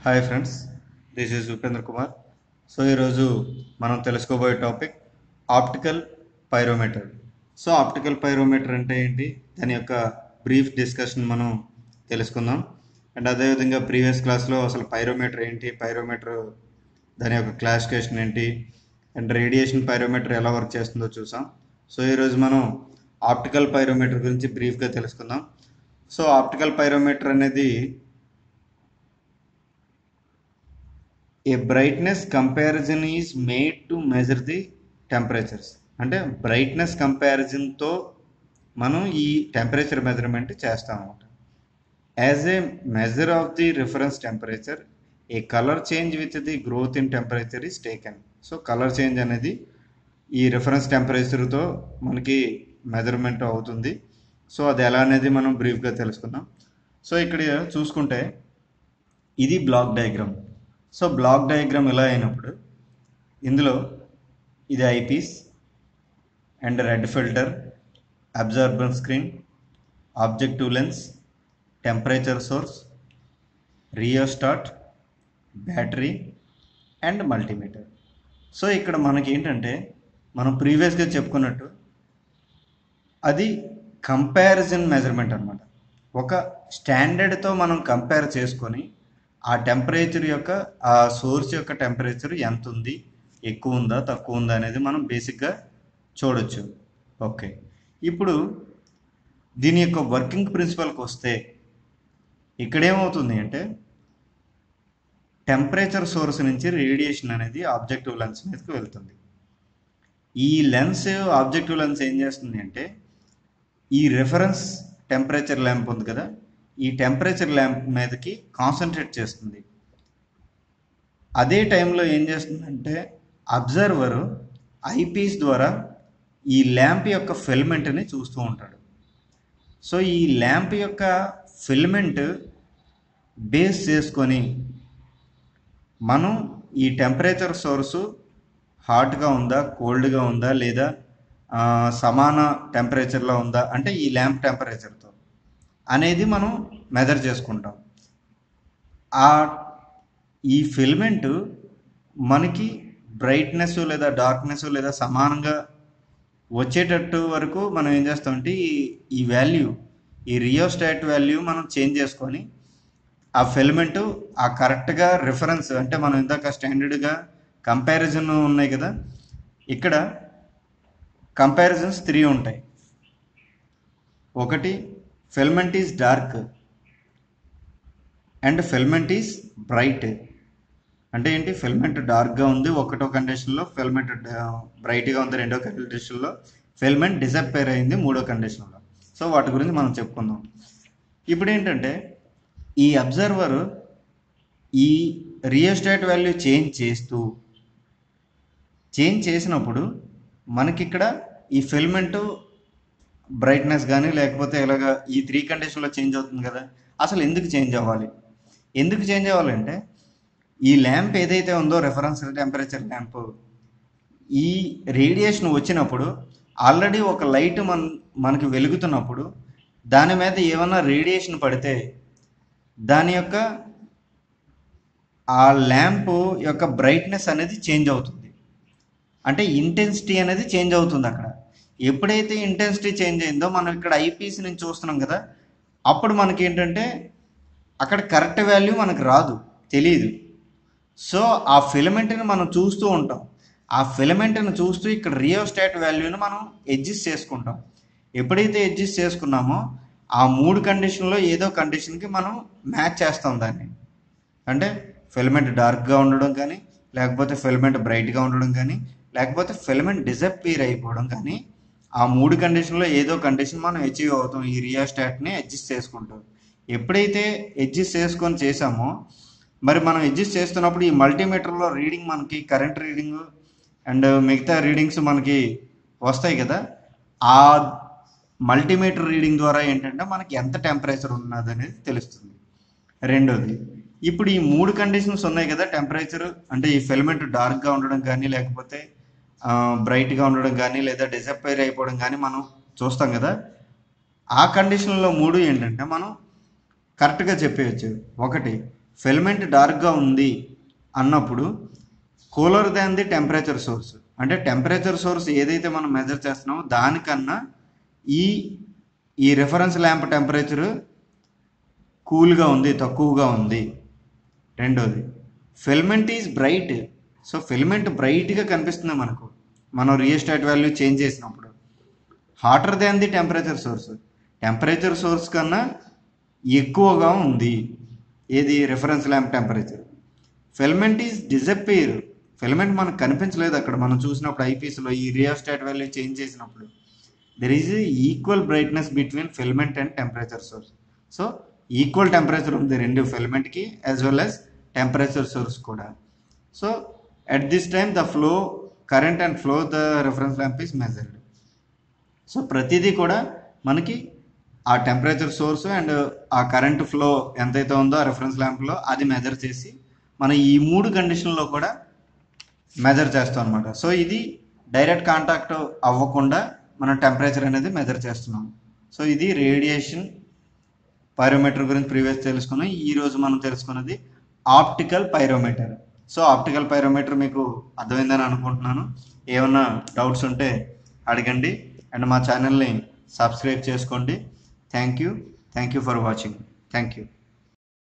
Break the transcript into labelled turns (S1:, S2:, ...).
S1: hi friends this is Upendra Kumar so ఈరోజు మనం తెలుసుకోబోయే topic optical pyrometer so optical pyrometer అంటే ఏంటి దాని యొక్క బ్రీఫ్ డిస్కషన్ మనం తెలుసుకుందాం అండ్ అదేవిధంగా ప్రీవియస్ క్లాస్లో అసలు పైరోమీటర్ ఏంటి పైరోమీటర్ దాని యొక్క క్లాసిఫికేషన్ ఏంటి అండ్ రేడియేషన్ పైరోమీటర్ ఎలా వర్క్ చేస్తుందో చూసాం సో ఈరోజు మనం ఆప్టికల్ పైరోమీటర్ గురించి బ్రీఫ్గా తెలుసుకుందాం సో ఆప్టికల్ పైరోమీటర్ అనేది a brightness comparison is made to measure the temperatures అంటే బ్రైట్నెస్ కంపారిజన్తో మనం ఈ టెంపరేచర్ మెజర్మెంట్ చేస్తాం అనమాట as a measure of the reference temperature a colour change with the growth in temperature is taken so colour change అనేది ఈ reference టెంపరేచర్తో మనకి measurement అవుతుంది సో అది ఎలా అనేది మనం బ్రీఫ్గా తెలుసుకుందాం సో ఇక్కడ చూసుకుంటే ఇది block diagram so block diagram ఇలా అయినప్పుడు ఇందులో ఇది eyepiece and red filter absorber screen objective lens temperature source rheostat battery and multimeter so ఇక్కడ మనకి ఏంటంటే మనం ప్రీవియస్గా చెప్పుకున్నట్టు అది కంపారిజన్ మెజర్మెంట్ అనమాట ఒక స్టాండర్డ్తో మనం కంపేర్ చేసుకొని ఆ టెంపరేచర్ యొక్క ఆ సోర్స్ యొక్క టెంపరేచర్ ఎంత ఉంది ఎక్కువ ఉందా తక్కువ ఉందా అనేది మనం బేసిక్గా చూడొచ్చు ఓకే ఇప్పుడు దీని యొక్క వర్కింగ్ ప్రిన్సిపల్కి వస్తే ఇక్కడ ఏమవుతుంది అంటే టెంపరేచర్ సోర్స్ నుంచి రేడియేషన్ అనేది ఆబ్జెక్టివ్ లెన్స్ మీదకి వెళ్తుంది ఈ లెన్స్ ఆబ్జెక్టివ్ లెన్స్ ఏం చేస్తుంది అంటే ఈ రిఫరెన్స్ టెంపరేచర్ ల్యాంప్ ఉంది కదా ఈ టెంపరేచర్ ల్యాంప్ మీదకి కాన్సన్ట్రేట్ చేస్తుంది అదే టైంలో ఏం చేస్తుందంటే అబ్జర్వర్ ఐపీస్ ద్వారా ఈ ల్యాంప్ యొక్క ఫిల్మెంట్ని చూస్తూ ఉంటాడు సో ఈ ల్యాంప్ యొక్క ఫిల్మెంట్ బేస్ చేసుకొని మనం ఈ టెంపరేచర్ సోర్సు హాట్గా ఉందా కోల్డ్గా ఉందా లేదా ఆ, సమాన టెంపరేచర్లో ఉందా అంటే ఈ ల్యాంప్ టెంపరేచర్తో అనేది మనం మెజర్ చేసుకుంటాం ఆ ఈ ఫిల్మెంట్ మనకి బ్రైట్నెస్ లేదా డార్క్నెస్ లేదా సమానంగా వచ్చేటట్టు వరకు మనం ఏం చేస్తామంటే ఈ ఈ వాల్యూ ఈ రియోస్టాట్ వాల్యూ మనం చేంజ్ చేసుకొని ఆ ఫిల్మెంట్ ఆ కరెక్ట్గా రిఫరెన్స్ అంటే మనం ఇందాక స్టాండర్డ్గా కంపారిజన్ ఉన్నాయి కదా ఇక్కడ కంపారిజన్స్ త్రీ ఉంటాయి ఒకటి filament is dark and filament is bright అంటే ఏంటి ఫిల్మెంట్ డార్క్గా ఉంది ఒకటో కండిషన్లో ఫిల్మెంట్ బ్రైట్గా ఉంది రెండో కండిషన్లో ఫిల్మెంట్ డిసప్పేర్ అయింది మూడో కండిషన్లో సో వాటి గురించి మనం చెప్పుకుందాం ఇప్పుడు ఏంటంటే ఈ అబ్జర్వర్ ఈ రియోస్టాట్ వాల్యూ చేంజ్ చేస్తూ చేంజ్ చేసినప్పుడు మనకి ఇక్కడ ఈ ఫిల్మెంట్ బ్రైట్నెస్ కానీ లేకపోతే ఇలాగ ఈ త్రీ కండిషన్లో చేంజ్ అవుతుంది కదా అసలు ఎందుకు చేంజ్ అవ్వాలి ఎందుకు చేంజ్ అవ్వాలంటే ఈ ల్యాంప్ ఏదైతే ఉందో రెఫరెన్స్ టెంపరేచర్ ల్యాంప్ ఈ రేడియేషన్ వచ్చినప్పుడు ఆల్రెడీ ఒక లైట్ మన మనకి వెలుగుతున్నప్పుడు దాని మీద ఏమన్నా రేడియేషన్ పడితే దాని యొక్క ఆ ల్యాంప్ యొక్క బ్రైట్నెస్ అనేది చేంజ్ అవుతుంది అంటే ఇంటెన్సిటీ అనేది చేంజ్ అవుతుంది అక్కడ ఎప్పుడైతే ఇంటెన్సిటీ చేంజ్ అయిందో మనం ఇక్కడ ఐపీసీ నుంచి చూస్తున్నాం కదా అప్పుడు మనకి ఏంటంటే అక్కడ కరెక్ట్ వాల్యూ మనకు రాదు తెలియదు సో ఆ ఫిలమెంట్ని మనం చూస్తూ ఉంటాం ఆ ఫిలమెంట్ని చూస్తూ ఇక్కడ రియోస్టాట్ వాల్యూని మనం అడ్జస్ట్ చేసుకుంటాం ఎప్పుడైతే అడ్జస్ట్ చేసుకున్నామో ఆ మూడు కండిషన్లో ఏదో కండిషన్కి మనం మ్యాచ్ చేస్తాం దాన్ని అంటే ఫిలమెంట్ డార్క్గా ఉండడం కానీ లేకపోతే ఫిలమెంట్ బ్రైట్గా ఉండడం కానీ లేకపోతే ఫిలమెంట్ డిసప్పీర్ అయిపోవడం కానీ ఆ మూడు కండిషన్లో ఏదో కండిషన్ మనం అచీవ్ అవుతాం ఈ రియాస్టాట్ని అడ్జస్ట్ చేసుకుంటాం ఎప్పుడైతే అడ్జస్ట్ చేసుకొని చేసామో మరి మనం అడ్జస్ట్ చేస్తున్నప్పుడు ఈ మల్టీమీటర్లో రీడింగ్ మనకి కరెంట్ రీడింగ్ అండ్ మిగతా రీడింగ్స్ మనకి వస్తాయి కదా ఆ మల్టీమీటర్ రీడింగ్ ద్వారా ఏంటంటే మనకి ఎంత టెంపరేచర్ ఉన్నది అనేది తెలుస్తుంది రెండోది ఇప్పుడు ఈ మూడు కండిషన్స్ ఉన్నాయి కదా టెంపరేచర్ అంటే ఈ ఫిలమెంట్ డార్క్గా ఉండడం కానీ లేకపోతే బ్రైట్గా ఉండడం కానీ లేదా డిసప్పైర్ అయిపోవడం కానీ మనం చూస్తాం కదా ఆ కండిషన్లో మూడు ఏంటంటే మనం కరెక్ట్గా చెప్పేయచ్చు ఒకటి ఫిల్మెంట్ డార్క్గా ఉంది అన్నప్పుడు cooler than the temperature source అంటే టెంపరేచర్ సోర్స్ ఏదైతే మనం మెజర్ చేస్తున్నామో దానికన్నా ఈ ఈ రిఫరెన్స్ ల్యాంప్ టెంపరేచర్ కూల్గా ఉంది తక్కువగా ఉంది రెండోది filament is bright so filament బ్రైట్గా కనిపిస్తుంది మనకు మనం రియోస్టాట్ వాల్యూ చేంజ్ చేసినప్పుడు hotter than the temperature source temperature source కన్నా ఎక్కువగా ఉంది ఏది reference lamp temperature filament is disappear filament మనకు కనిపించలేదు అక్కడ మనం చూసినప్పుడు ఐపీఎస్లో ఈ రియోస్టాట్ వాల్యూ చేంజ్ చేసినప్పుడు there is equal brightness between filament and temperature source so equal temperature ఉంది రెండు ఫిల్మెంట్కి as well as temperature source కూడా so at this time the flow current and flow the reference lamp is measured so ప్రతిదీ కూడా మనకి ఆ temperature source and ఆ current flow ఎంతైతే ఉందో ఆ రెఫరెన్స్ ల్యాంప్లో అది మెజర్ చేసి మనం ఈ మూడు కండిషన్లో కూడా మెజర్ చేస్తాం అనమాట సో ఇది డైరెక్ట్ కాంటాక్ట్ అవ్వకుండా మనం టెంపరేచర్ అనేది మెజర్ చేస్తున్నాం సో ఇది రేడియేషన్ పైరోమీటర్ గురించి ప్రీవియస్ తెలుసుకున్నాం ఈ రోజు మనం తెలుసుకున్నది optical pyrometer so optical pyrometer మీకు అర్థమైందని అనుకుంటున్నాను ఏమన్నా డౌట్స్ ఉంటే అడగండి అండ్ మా ఛానల్ని సబ్స్క్రైబ్ చేసుకోండి thank you thank you for watching thank you